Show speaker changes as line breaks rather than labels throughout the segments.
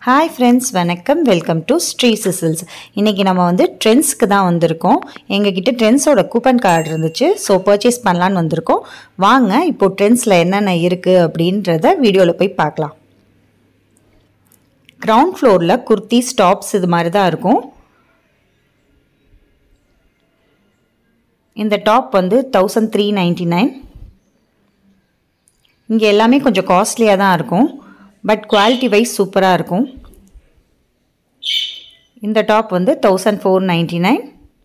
hi friends வணக்கம் welcome to Sri சிசில்ஸ் இன்றைக்கி நம்ம வந்து ட்ரெண்ட்ஸ்க்கு தான் வந்திருக்கோம் எங்ககிட்ட ட்ரெண்ட்ஸோட கூப்பன் கார்டு இருந்துச்சு ஸோ பர்ச்சேஸ் பண்ணலான்னு வந்திருக்கோம் வாங்க இப்போது ட்ரெண்ட்ஸில் என்னென்ன இருக்குது அப்படின்றத வீடியோவில் போய் பார்க்கலாம் கிரவுண்ட் ஃப்ளோரில் குர்த்திஸ் டாப்ஸ் இது மாதிரி தான் இருக்கும் இந்த டாப் வந்து தௌசண்ட் த்ரீ நைன்டி நைன் இங்கே எல்லாமே கொஞ்சம் காஸ்ட்லியாக தான் இருக்கும் பட் குவாலிட்டி வைஸ் சூப்பராக இருக்கும் இந்த டாப் வந்து தௌசண்ட் ஃபோர் நைன்டி நைன்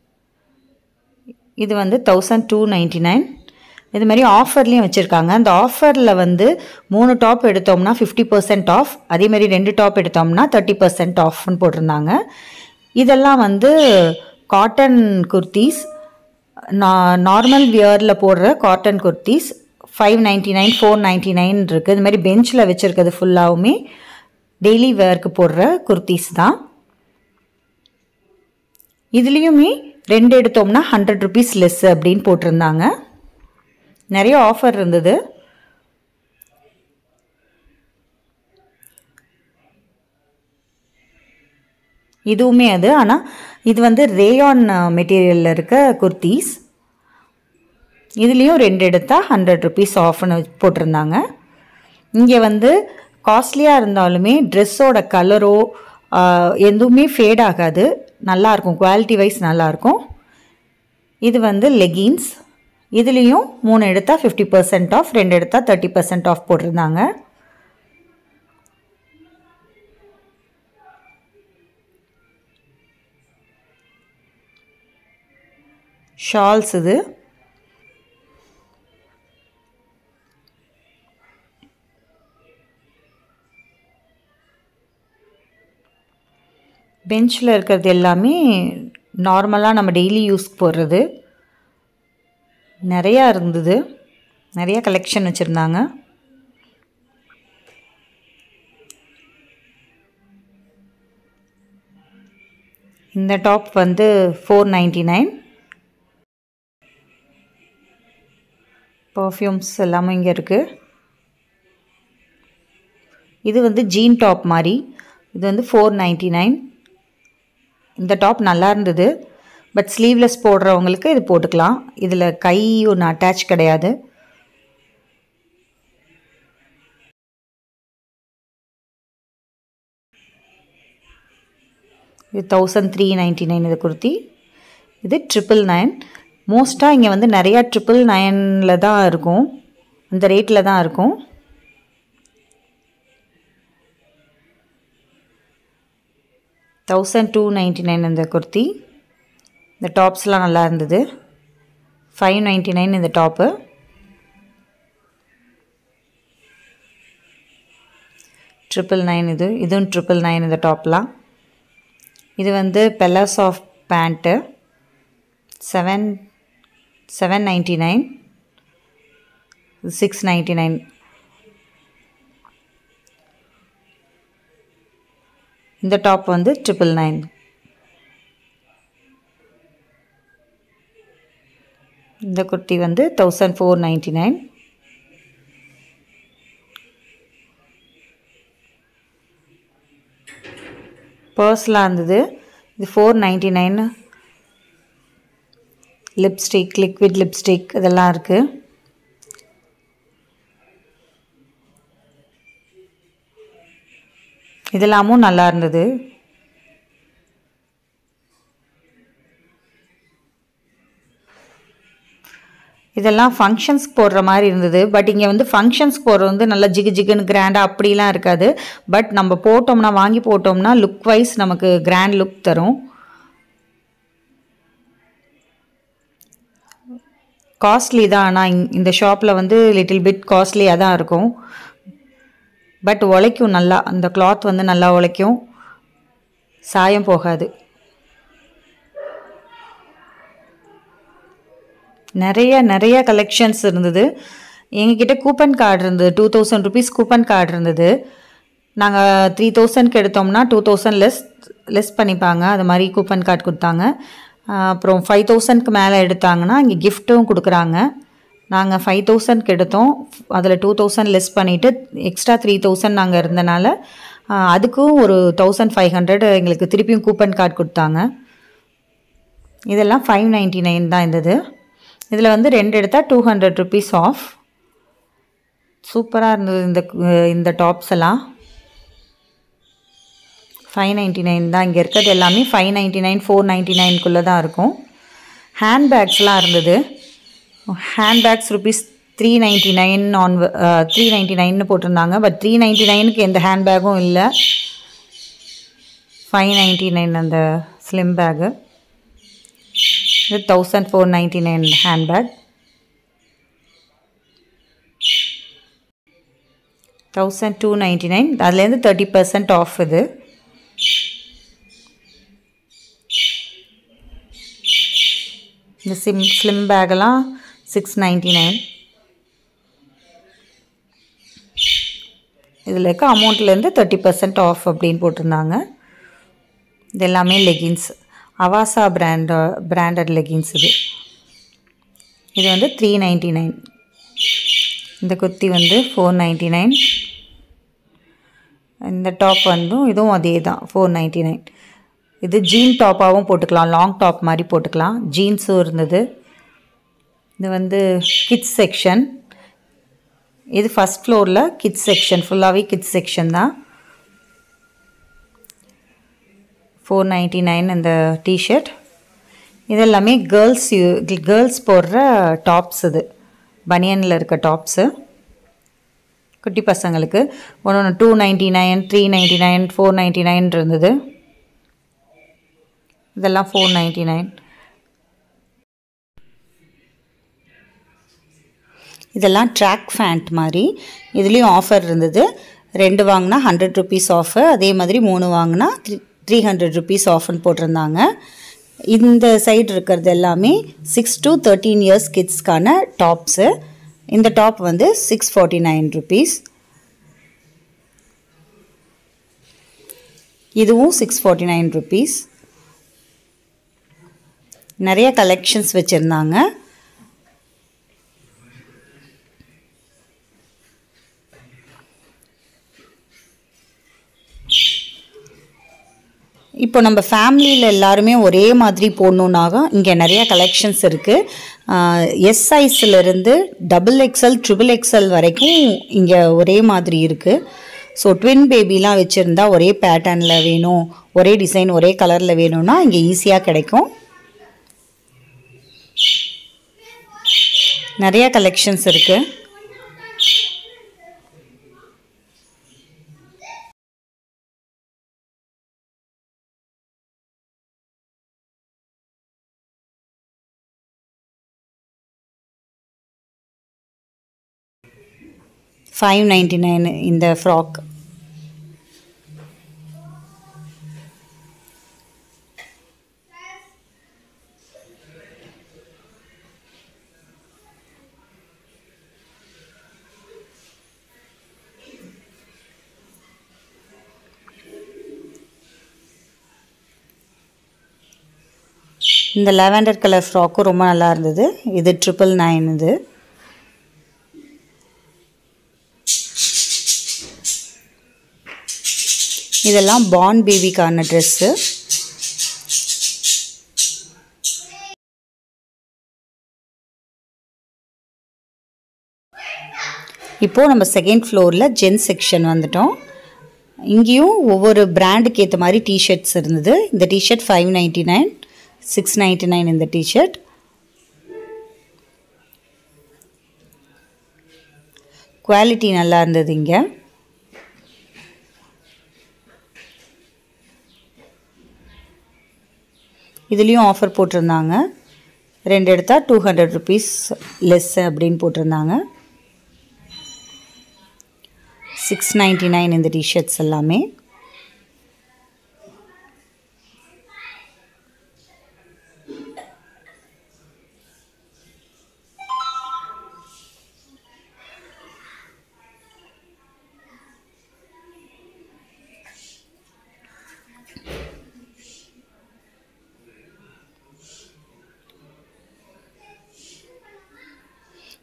இது வந்து தௌசண்ட் டூ நைன்டி நைன் இது மாதிரி ஆஃபர்லேயும் வச்சுருக்காங்க அந்த ஆஃபரில் வந்து மூணு டாப் எடுத்தோம்னா ஃபிஃப்டி பர்சன்ட் ஆஃப் அதே மாதிரி ரெண்டு டாப் எடுத்தோம்னா தேர்ட்டி பர்சன்ட் ஆஃப்னு போட்டிருந்தாங்க இதெல்லாம் வந்து காட்டன் குர்த்திஸ் நார்மல் வியரில் போடுற cotton kurtis five ninety nine four ninety nine இருக்குது இது மாதிரி பெஞ்சில் வச்சுருக்கிறது ஃபுல்லாகவுமே டெய்லி வேர்க்கு போடுற குர்த்திஸ் தான் இதுலேயுமே ரெண்டு எடுத்தோம்னா ஹண்ட்ரட் ருபீஸ் லெஸ் அப்படின்னு போட்டிருந்தாங்க நிறைய ஆஃபர் இருந்தது இதுவுமே அது ஆனால் இது வந்து ரேயான் மெட்டீரியலில் இருக்க குர்த்திஸ் இதுலேயும் ரெண்டு எடுத்தால் ஹண்ட்ரட் ருபீஸ் ஆஃப்னு போட்டிருந்தாங்க இங்கே வந்து காஸ்ட்லியாக இருந்தாலுமே ட்ரெஸ்ஸோட கலரோ எதுவுமே ஃபேட் ஆகாது நல்லாயிருக்கும் குவாலிட்டி வைஸ் நல்லாயிருக்கும் இது வந்து லெகின்ஸ் இதுலேயும் மூணு எடுத்தால் ஃபிஃப்டி பர்சன்ட் ஆஃப் ரெண்டு எடுத்தால் தேர்ட்டி பர்சன்ட் ஆஃப் போட்டிருந்தாங்க ஷால்ஸ் இது பெஞ்சில் இருக்கிறது எல்லாமே நார்மலாக நம்ம டெய்லி யூஸ் போடுறது நிறையா இருந்தது நிறையா கலெக்ஷன் வச்சுருந்தாங்க இந்த டாப் வந்து ஃபோர் நைன்டி நைன் பர்ஃப்யூம்ஸ் எல்லாமே இங்கே இருக்குது இது வந்து ஜீன் டாப் மாதிரி இது வந்து ஃபோர் நைன்டி நைன் இந்த டாப் நல்லா இருந்தது பட் ஸ்லீவ்லெஸ் போடுறவங்களுக்கு இது போட்டுக்கலாம் இதில் கை ஒன்று அட்டாச் கிடையாது இது தௌசண்ட் த்ரீ நைன்டி நைன் இது குர்த்தி இது ட்ரிபிள் நைன் மோஸ்ட்டாக இங்கே வந்து நிறையா ட்ரிபிள் நைனில் தான் இருக்கும் அந்த ரேட்டில் தான் இருக்கும் தௌசண்ட் டூ நைன்ட்டி நைன் இந்த குர்த்தி இந்த டாப்ஸ்லாம் நல்லா இருந்தது ஃபைவ் நைன்ட்டி நைன் இந்த டாப்பு ட்ரிபிள் நைன் இது இதுவும் ட்ரிபிள் நைன் இந்த டாப்லாம் இது வந்து பெல்லாஸ் of pant seven seven ninety nine six ninety nine இந்த டாப் வந்து ட்ரிபிள் நைன் இந்த குர்த்தி வந்து தௌசண்ட் ஃபோர் நைன்டி நைன் பர்ஸ்லாம் இருந்தது இது four ninety nine lipstick liquid lipstick இதெல்லாம் இருக்குது இதெல்லாமும் நல்லா இருந்தது இதெல்லாம் ஃபங்க்ஷன்ஸ் போடுற மாதிரி இருந்தது பட் இங்கே வந்து ஃபங்க்ஷன்ஸ் போடுறது வந்து நல்லா ஜிகு ஜிகுன்னு கிராண்டாக அப்படிலாம் இருக்காது பட் நம்ம போட்டோம்னா வாங்கி போட்டோம்னா லுக் வைஸ் நமக்கு கிராண்ட் லுக் தரும் காஸ்ட்லி தான் ஆனால் இந்த ஷாப்பில் வந்து லிட்டில் பிட் காஸ்ட்லியாக தான் இருக்கும் பட் உழைக்கும் நல்லா அந்த கிளாத் வந்து நல்லா உழைக்கும் சாயம் போகாது நிறைய நிறைய கலெக்ஷன்ஸ் இருந்தது எங்ககிட்ட கூப்பன் கார்டு இருந்தது two thousand rupees coupon card இருந்தது நாங்கள் த்ரீ தௌசண்ட்க்கு எடுத்தோம்னா டூ தௌசண்ட் லெஸ் லெஸ் பண்ணிப்பாங்க அது மாதிரி கூப்பன் கார்டு கொடுத்தாங்க அப்புறம் ஃபைவ் தௌசண்ட்க்கு மேலே எடுத்தாங்கன்னா இங்கே கிஃப்ட்டும் கொடுக்குறாங்க நாங்கள் ஃபைவ் தௌசண்ட்க்கு எடுத்தோம் அதில் டூ தௌசண்ட் லெஸ் பண்ணிவிட்டு எக்ஸ்ட்ரா த்ரீ தௌசண்ட் நாங்கள் இருந்தனால அதுக்கும் ஒரு தௌசண்ட் ஃபைவ் ஹண்ட்ரட் எங்களுக்கு திருப்பியும் கூப்பன் கார்டு கொடுத்தாங்க இதெல்லாம் ஃபைவ் நைன்ட்டி நைன் தான் இருந்தது இதில் வந்து ரெண்டு எடுத்தால் டூ ஹண்ட்ரட் ருபீஸ் ஆஃப் சூப்பராக இருந்தது இந்த இந்த டாப்ஸ் எல்லாம் ஃபைவ் நைன்ட்டி நைன் தான் இங்கே இருக்கிறது எல்லாமே five ninety nine four ninety நைன்குள்ளே தான் இருக்கும் ஹேண்ட்பேக்ஸ்லாம் இருந்தது handbags rupees three ninety nine on three ninety நைன்னு போட்டிருந்தாங்க பட் த்ரீ நைன்ட்டி நைனுக்கு எந்த ஹேண்ட்பேக்கும் இல்லை ஃபைவ் நைன்ட்டி நைன் அந்த ஸ்லிம் பேக்கு இது thousand four ninety nine handbag thousand two ninety nine அதுலேருந்து தேர்ட்டி பர்சன்ட் ஆஃப் இது இந்த சிம் ஸ்லிம் பேக்கெல்லாம் சிக்ஸ் நைன்ட்டி நைன் இதில் இருக்க அமௌண்ட்லேருந்து தேர்ட்டி பர்சன்ட் ஆஃப் அப்படின்னு போட்டிருந்தாங்க இது எல்லாமே leggings Avaasa brand branded leggings இது இது வந்து த்ரீ நைன்ட்டி நைன் இந்த குர்த்தி வந்து ஃபோர் நைன்ட்டி நைன் இந்த டாப் வந்து இதுவும் அதே தான் ஃபோர் நைன்ட்டி நைன் இது ஜீன் டாப்பாகவும் போட்டுக்கலாம் லாங் டாப் மாதிரி போட்டுக்கலாம் ஜீன்ஸும் இருந்தது இது வந்து கிட்ஸ் செக்ஷன் இது ஃபஸ்ட் ஃப்ளோரில் கிட்ஸ் செக்ஷன் ஃபுல்லாகவே கிட்ஸ் செக்ஷன் தான் ஃபோர் நைன்ட்டி நைன் இந்த டிஷர்ட் இதெல்லாமே கேர்ள்ஸ் யூ கேர்ள்ஸ் போடுற டாப்ஸ் இது பனியனில் இருக்க டாப்ஸு குட்டி பசங்களுக்கு ஒன்று ஒன்று two ninety nine three ninety nine four ninety nine இருந்தது இதெல்லாம் ஃபோர் நைன்ட்டி நைன் இதெல்லாம் ட்ராக் ஃபேண்ட் மாதிரி இதுலேயும் ஆஃபர் இருந்தது ரெண்டு வாங்கினா ஹண்ட்ரட் ருபீஸ் ஆஃபர் அதே மாதிரி மூணு வாங்கினா த்ரீ த்ரீ ஹண்ட்ரட் ருபீஸ் ஆஃபர்னு போட்டிருந்தாங்க இந்த சைடு இருக்கிறது எல்லாமே சிக்ஸ் டு தேர்ட்டீன் இயர்ஸ் கிட்ஸ்க்கான டாப்ஸு இந்த டாப் வந்து சிக்ஸ் ஃபார்ட்டி நைன் ருபீஸ் இதுவும் சிக்ஸ் ஃபார்ட்டி நைன் ருபீஸ் நிறைய கலெக்ஷன்ஸ் வச்சுருந்தாங்க இப்போ நம்ம ஃபேமிலியில் எல்லாருமே ஒரே மாதிரி போடணுன்னாக இங்கே நிறைய கலெக்ஷன்ஸ் இருக்குது எஸ் சைஸ்லேருந்து டபுள் எக்ஸல் ட்ரிபிள் எக்ஸல் வரைக்கும் இங்கே ஒரே மாதிரி இருக்குது ஸோ ட்வின் பேபிலாம் வச்சுருந்தா ஒரே பேட்டர்னில் வேணும் ஒரே டிசைன் ஒரே கலரில் வேணும்னா இங்கே ஈஸியாக கிடைக்கும் நிறைய கலெக்ஷன்ஸ் இருக்குது ஃபைவ் நைன்டி நைன் இந்த ஃப்ராக் இந்த லாவெண்டர் கலர் ஃப்ராக்கும் ரொம்ப நல்லா இருந்தது இது ட்ரிபிள் நைன் இது இதெல்லாம் பான் பேபிக்கான ட்ரெஸ்ஸு இப்போது நம்ம செகண்ட் ஃப்ளோரில் ஜென் செக்ஷன் வந்துட்டோம் இங்கேயும் ஒவ்வொரு பிராண்டுக்கு ஏற்ற மாதிரி டிஷர்ட்ஸ் இருந்தது இந்த T-shirt five ninety nine six ninety nine இந்த டிஷர்ட் குவாலிட்டி நல்லா இருந்தது இங்கே இதுலேயும் ஆஃபர் போட்டிருந்தாங்க ரெண்டு எடுத்தால் டூ ஹண்ட்ரட் ருபீஸ் லெஸ் அப்படின்னு போட்டிருந்தாங்க சிக்ஸ் நைன்ட்டி நைன் இந்த டிஷர்ட்ஸ் எல்லாமே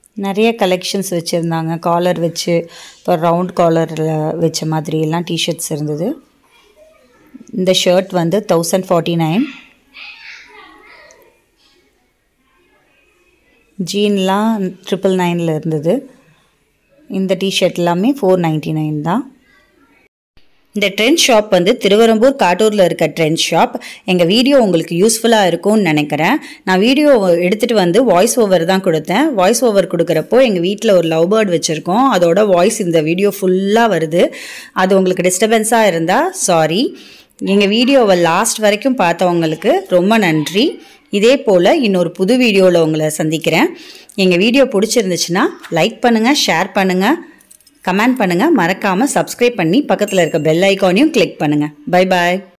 நிறைய கலெக்ஷன்ஸ் வச்சுருந்தாங்க காலர் வச்சு இப்போ ரவுண்ட் காலரில் வச்ச மாதிரி எல்லாம் டிஷர்ட்ஸ் இருந்தது இந்த ஷர்ட் வந்து தௌசண்ட் ஃபார்ட்டி நைன் ஜீன்லாம் ட்ரிபிள் நைனில் இருந்தது இந்த டிஷர்ட் எல்லாமே ஃபோர் நைன்ட்டி நைன் தான் இந்த ட்ரெண்ட் ஷாப் வந்து திருவரம்பூர் காட்டூரில் இருக்க ட்ரெண்ட் ஷாப் எங்கள் வீடியோ உங்களுக்கு யூஸ்ஃபுல்லாக இருக்கும்னு நினைக்கிறேன் நான் வீடியோ எடுத்துகிட்டு வந்து வாய்ஸ் ஓவர் தான் கொடுத்தேன் வாய்ஸ் ஓவர் கொடுக்குறப்போ எங்கள் வீட்டில் ஒரு லவ் பேர்ட் வச்சுருக்கோம் அதோட வாய்ஸ் இந்த வீடியோ ஃபுல்லாக வருது அது உங்களுக்கு டிஸ்டர்பன்ஸாக இருந்தால் சாரி எங்கள் வீடியோவை லாஸ்ட் வரைக்கும் பார்த்தவங்களுக்கு ரொம்ப நன்றி இதே போல் இன்னொரு புது வீடியோவில் உங்களை சந்திக்கிறேன் எங்கள் வீடியோ பிடிச்சிருந்துச்சுன்னா லைக் பண்ணுங்கள் ஷேர் பண்ணுங்கள் கமெண்ட் பண்ணுங்கள் மறக்காமல் சப்ஸ்கிரைப் பண்ணி பக்கத்தில் இருக்க பெல் ஐக்கானையும் கிளிக் பண்ணுங்கள் பை பாய்